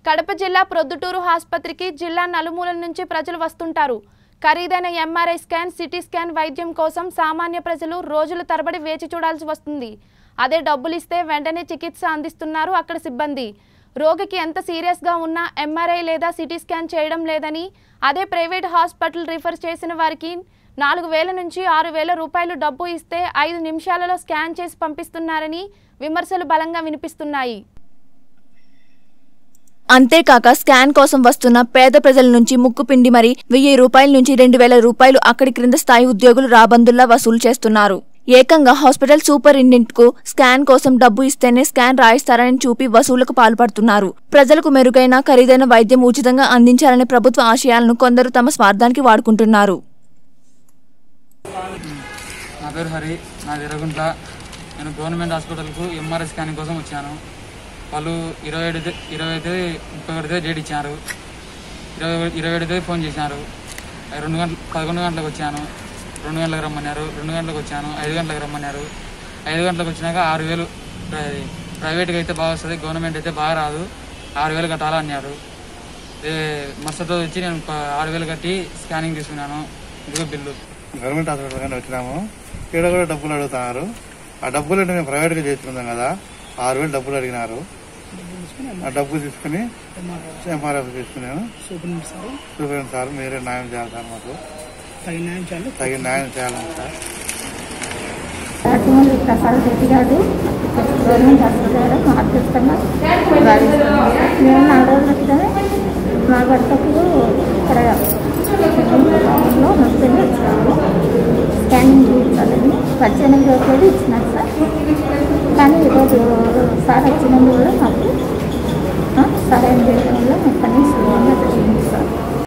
కడప జిల్లా ప్రొద్దుటూరు ఆసుపత్రికి జిల్లా నలుమూలల నుంచి ప్రజలు వస్తుంటారు ఖరీదైన ఎంఆర్ఐ స్కాన్ సిటీ స్కాన్ వైద్యం కోసం సామాన్య ప్రజలు రోజుల తరబడి వేచి చూడాల్సి వస్తుంది అదే డబ్బులు ఇస్తే వెంటనే చికిత్స అందిస్తున్నారు అక్కడ సిబ్బంది రోగికి ఎంత సీరియస్గా ఉన్నా ఎంఆర్ఐ లేదా సిటీ స్కాన్ చేయడం లేదని అదే ప్రైవేట్ హాస్పిటల్ రిఫర్ చేసిన వారికి నాలుగు వేల నుంచి ఆరు వేల రూపాయలు డబ్బు ఇస్తే ఐదు నిమిషాలలో స్కాన్ చేసి పంపిస్తున్నారని విమర్శలు బలంగా వినిపిస్తున్నాయి అంతేకాక స్కాన్ కోసం వస్తున్న పేద ప్రజల నుంచి ముక్కు పిండి మరి వెయ్యి రూపాయల నుంచి రెండు వేల రూపాయలు అక్కడి క్రింద స్థాయి ఉద్యోగులు రాబందుల్లా వసూలు చేస్తున్నారు ఏకంగా హాస్పిటల్ సూపరింటెండెంట్ కు స్కాన్ కోసం డబ్బు ఇస్తేనే స్కాన్ రాయిస్తారని చూపి వసూలుకు పాల్పడుతున్నారు ప్రజలకు మెరుగైన ఖరీదైన వైద్యం ఉచితంగా అందించాలనే ప్రభుత్వ ఆశయాలను కొందరు తమ స్వార్థానికి వాడుకుంటున్నారు నా పేరు హరి నా ఎర్రగుంట్ల నేను గవర్నమెంట్ హాస్పిటల్కు ఎంఆర్ఐ స్కానింగ్ కోసం వచ్చాను వాళ్ళు ఇరవై ఏడు తే- ఇరవై తేదీ ముప్పై ఒకటి తేదీ డేట్ ఇచ్చారు ఇరవై ఇరవై ఏడు తేదీ ఫోన్ చేశారు రెండు గంటల పదకొండు గంటలకు వచ్చాను రెండు గంటలకు రమ్మన్నారు రెండు గంటలకు వచ్చాను ఐదు గంటలకు రమ్మన్నారు ఐదు గంటలకు వచ్చినాక ఆరు వేలు ప్ర- ప్రైవేట్గా అయితే బాగా వస్తుంది గవర్నమెంట్ అయితే బాగా రాదు ఆరు వేలు కట్టాలన్నారు ఏ మస్తతో వచ్చి నేను ప- ఆరు వేలు కట్టి స్కానింగ్ తీసుకున్నాను ఇదిగో బిల్లు గవర్నమెంట్ హాస్పిటల్ కానీ వచ్చినాము ఇక్కడ కూడా డబ్బులు అడుగుతున్నారు ఆ డబ్బులు అంటే మేము ప్రైవేట్గా చేసుకుందాం కదా ఆరు వేలు డబ్బులు అడిగినారు ఆ డబ్బులు తీసుకుని ఎంఆర్ఎఫ్ తీసుకున్నాను సూపరింటెండెంట్ సార్ మీరే న్యాయం చేయాలి సార్ మాకు తగిన న్యాయం చేయాలి తగిన న్యాయం చేయాలని సార్ రాజమౌళి ప్రసాద్ రెడ్డి గారు గవర్నమెంట్ హాస్పిటల్ మార్పిస్తున్నా మేము నాలుగు రోజుల క్రితమే మా భర్తకు ఇక్కడ లో నొప్పిని ఇచ్చినాము స్కానింగ్ చేయించాలని పద్దెనిమిది రోజులు ఇచ్చినారు సార్ కానీ ఈరోజు సార్ వచ్చినందువల్ల మాకు ఆ, సరైన చేయడం వల్ల ఇక్కడ